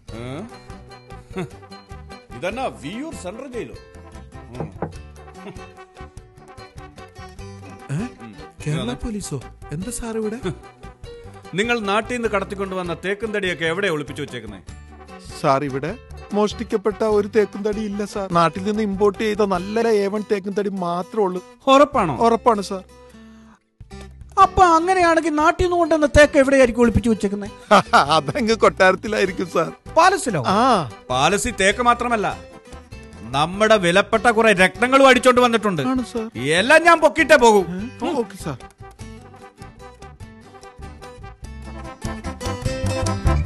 ഏ? ഹ്. ഇതെന്നാ വിയൂർ സെൻട്രൽ ജയിലോ ഉം. കേരള പോലീസോ എന്താ സാർ ഇവിടെ നിങ്ങൾ നാട്ടിൽ നിന്ന് കടത്തിക്കൊണ്ടുവന്ന തേക്കും തടിയൊക്കെ എവിടെ ഒളിപ്പിച്ചു വെച്ചേക്കുന്നേ സാർ ഇവിടെ മോഷ്ടിക്കപ്പെട്ട ഒരു തേക്കും തടി ഇല്ല സാർ നാട്ടിൽ നിന്ന് ഇമ്പോർട്ട് ചെയ്ത നല്ല ഏവൺ തേക്കും തടി മാത്രമേ ഉള്ളൂ ഉറപ്പാണോ ഉറപ്പാണ് സാർ അപ്പൊ അങ്ങനെയാണെങ്കിൽ നാട്ടിൽ നിന്ന് കൊണ്ടുവന്ന തേക്ക് എവിടെയായിരിക്കും ഒളിപ്പിച്ചു വെച്ചേക്കുന്നത് അതങ്ങ് കൊട്ടാരത്തിലായിരിക്കും സാർ പാലസിലോ ആ പാലസി തേക്ക് മാത്രമല്ല നമ്മുടെ വിലപ്പെട്ട കുറെ രത്നങ്ങളും അടിച്ചോണ്ട് വന്നിട്ടുണ്ട് ആണ് സാർ എല്ലാം ഞാൻ പൊക്കിട്ടേ പോകൂ ഓക്കെ സാർ